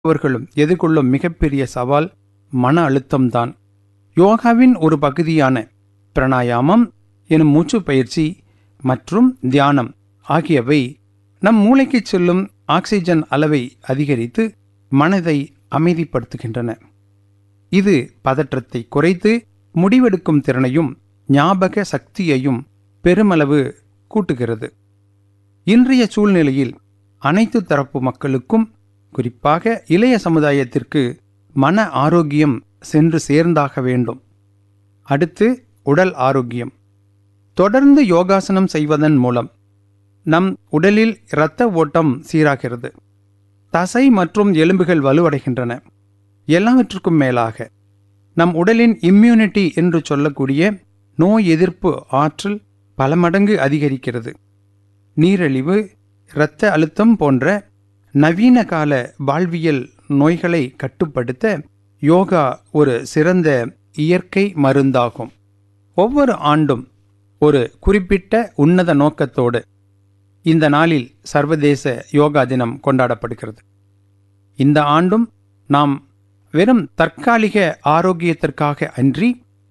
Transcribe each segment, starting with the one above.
அவர்களும் எதிர்கொள்ளும் மிகப்பெரிய சவால் மன அழுத்தம்தான் யோகாவின் ஒரு பகுதியான பிராணாயாமம் எனும் மூச்சு பயிற்சி மற்றும் தியானம் ஆகியவை நம் மூளைக்கு செல்லும் ஆக்சிஜன் அளவை அதிகரித்து மனதை அமைதிப்படுத்துகின்றன இது பதற்றத்தை குறைத்து முடிவெடுக்கும் திறனையும் ஞாபக சக்தியையும் பெருமளவு கூட்டுகிறது இன்றைய சூழ்நிலையில் அனைத்து தரப்பு மக்களுக்கும் குறிப்பாக இளைய சமுதாயத்திற்கு மன ஆரோக்கியம் சென்று சேர்ந்தாக வேண்டும் அடுத்து உடல் ஆரோக்கியம் தொடர்ந்து யோகாசனம் செய்வதன் மூலம் நம் உடலில் இரத்த ஓட்டம் சீராகிறது தசை மற்றும் எலும்புகள் வலுவடைகின்றன எல்லாவற்றுக்கும் மேலாக நம் உடலின் இம்யூனிட்டி என்று சொல்லக்கூடிய நோய் எதிர்ப்பு ஆற்றல் பல மடங்கு அதிகரிக்கிறது நீரிழிவு இரத்த அழுத்தம் போன்ற நவீன கால வாழ்வியல் நோய்களை கட்டுப்படுத்த யோகா ஒரு சிறந்த இயற்கை மருந்தாகும் ஒவ்வொரு ஆண்டும் ஒரு குறிப்பிட்ட உன்னத நோக்கத்தோடு இந்த நாளில் சர்வதேச யோகா தினம் கொண்டாடப்படுகிறது இந்த ஆண்டும் நாம் வெறும் தற்காலிக ஆரோக்கியத்திற்காக அன்றி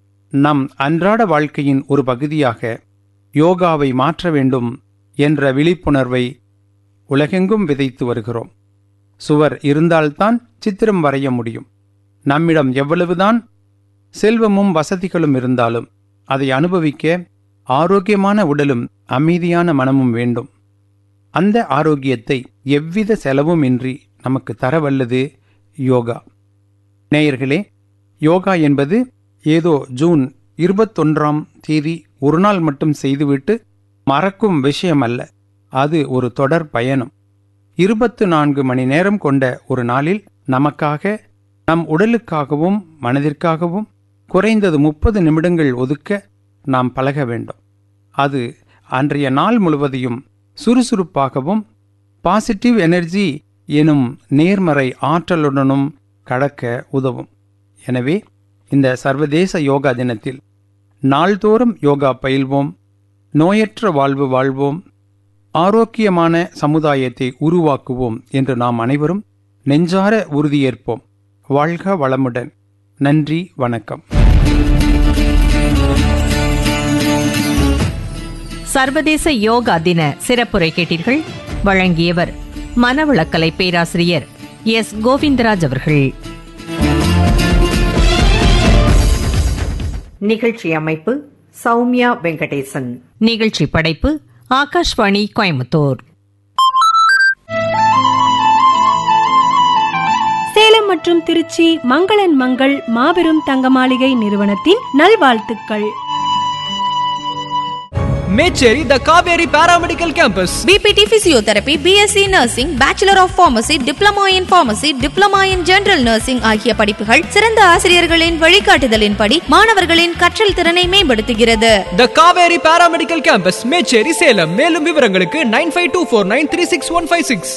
நம் அன்றாட வாழ்க்கையின் ஒரு பகுதியாக யோகாவை மாற்ற வேண்டும் என்ற விழிப்புணர்வை உலகெங்கும் விதைத்து வருகிறோம் சுவர் இருந்தால்தான் சித்திரம் வரைய முடியும் நம்மிடம் எவ்வளவுதான் செல்வமும் வசதிகளும் இருந்தாலும் அதை அனுபவிக்க ஆரோக்கியமான உடலும் அமைதியான மனமும் வேண்டும் அந்த ஆரோக்கியத்தை எவ்வித செலவும் இன்றி நமக்கு தரவல்லது யோகா நேயர்களே யோகா என்பது ஏதோ ஜூன் இருபத்தொன்றாம் தேதி ஒரு நாள் மட்டும் செய்துவிட்டு மறக்கும் விஷயம் அல்ல அது ஒரு தொடர் பயணம் இருபத்து நான்கு மணி நேரம் கொண்ட ஒரு நாளில் நமக்காக நம் உடலுக்காகவும் மனதிற்காகவும் குறைந்தது முப்பது நிமிடங்கள் ஒதுக்க நாம் பழக வேண்டும் அது அன்றைய நாள் முழுவதையும் சுறுசுறுப்பாகவும் பாசிட்டிவ் எனர்ஜி எனும் நேர்மறை ஆற்றலுடனும் கடக்க உதவும் எனவே இந்த சர்வதேச யோகா தினத்தில் நாள்தோறும் யோகா பயில்வோம் நோயற்ற வாழ்வு வாழ்வோம் ஆரோக்கியமான சமுதாயத்தை உருவாக்குவோம் என்று நாம் அனைவரும் நெஞ்சார உறுதியேற்போம் வாழ்க வளமுடன் நன்றி வணக்கம் சர்வதேச யோகா தின சிறப்புரை கேட்டீர்கள் வழங்கியவர் மனவளக்கலை பேராசிரியர் எஸ் கோவிந்தராஜ் அவர்கள் நிகழ்ச்சி அமைப்பு சௌமியா வெங்கடேசன் நிகழ்ச்சி படைப்பு ஆகாஷ்வாணி கோயம்புத்தூர் சேலம் மற்றும் திருச்சி மங்களன் மங்கள் மாபெரும் தங்க மாளிகை நிறுவனத்தின் நல்வாழ்த்துக்கள் Mecheri the Kaveri paramedical campus BPT physiotherapy BSc nursing bachelor of pharmacy diploma in pharmacy diploma in general nursing ஆகிய படிப்புகள் சிறந்த ஆசிரியர்களின் வழிகாட்டுதலின்படி மாணவர்களின் கற்றல் திறனை மேம்படுத்துகிறது the Kaveri paramedical campus Mecheri Salem மேலும் விவரங்களுக்கு nine five two four nine three six one five six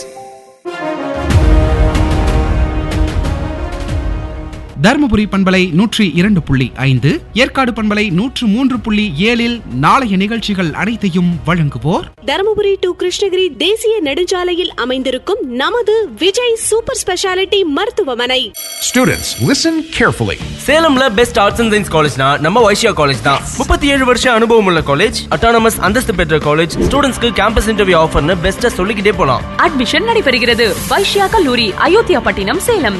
Dharmapuri பண்பலை நூற்றி இரண்டு புள்ளி ஐந்து ஏற்காடு பண்பலை நூற்று மூன்று புள்ளி ஏழில் நாளைய நிகழ்ச்சிகள் அனைத்தையும் வழங்குவோர் தருமபுரி டு கிருஷ்ணகிரி தேசிய நெடுஞ்சாலையில் அமைந்திருக்கும் நமது விஜய் சூப்பர் ஸ்பெஷாலிட்டி மருத்துவமனை Students, listen carefully. சேலம்ல பெஸ்ட் ஆர்ட்ஸ் அண்ட் சயின்ஸ் காலேஜ்னா நம்ம வைஷ்யா காலேஜ் தான் முப்பத்தி ஏழு வருஷம் அனுபவம் உள்ள காலேஜ் அட்டானமஸ் அந்தஸ்து பெற்ற காலேஜ் ஸ்டூடெண்ட்ஸ்க்கு கேம்பஸ் இன்டர்வியூ ஆஃபர்னு பெஸ்ட்டா சொல்லிக்கிட்டே போலாம் அட்மிஷன் நடைபெறுகிறது வைஷ்யா கல்லூரி அயோத்தியா பட்டினம் சேலம்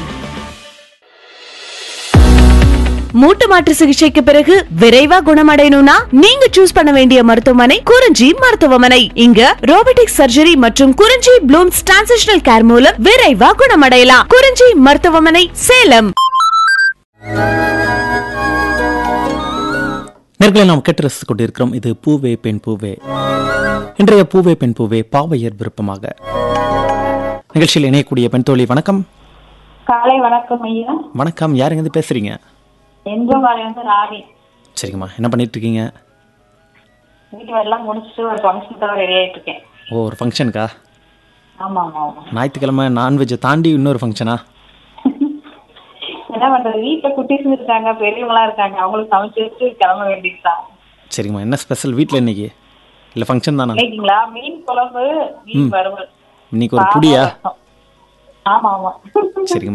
மூட்டு மாற்று சிகிச்சைக்கு பிறகு விரைவா குணமடையணும்னா நீங்க சூஸ் பண்ண வேண்டிய மருத்துவமனை குறிஞ்சி மருத்துவமனை இங்க ரோபோட்டிக் சர்ஜரி மற்றும் குறிஞ்சி ப்ளூம்ஸ் டிரான்சிஷனல் கேர் மூலம் விரைவா குணமடையலாம் குறிஞ்சி மருத்துவமனை சேலம் நேர்களை நாம் கேட்டு ரசித்துக் கொண்டிருக்கிறோம் இது பூவே பெண் பூவே இன்றைய பூவே பெண் பூவே பாவையர் விருப்பமாக நிகழ்ச்சியில் இணையக்கூடிய பெண் தோழி வணக்கம் காலை வணக்கம் ஐயா வணக்கம் யாருங்க இருந்து பேசுறீங்க எந்த மாதிரி வந்து ராணி சரிங்கம்மா என்ன பண்ணிட்டு இருக்கீங்க வீட்டு வேலைலாம் முடிச்சுட்டு ஒரு ஃபங்க்ஷனுக்காக ரெடி ஆயிட்டு இருக்கேன் ஓ ஒரு ஃபங்க்ஷனுக்கா ஆமா ஆமா ஆமா ஞாயிற்றுக்கிழமை நான்வெஜ்ஜை தாண்டி இன்னொரு ஃபங்க்ஷனா என்ன பண்றது வீட்டுல குட்டீஸ் இருக்காங்க பெரியவங்களா இருக்காங்க அவங்களுக்கு சமைச்சு வச்சு கிளம்ப வேண்டியதுதான் சரிங்கம்மா என்ன ஸ்பெஷல் வீட்டில் இன்னைக்கு இல்லை ஃபங்க்ஷன் தானா இன்னைக்குங்களா மீன் குழம்பு மீன் ம். வறுவல் இன்னைக்கு ஒரு சாம்பார் புடியா ரசம். ஆமா ஆமா சரிங்க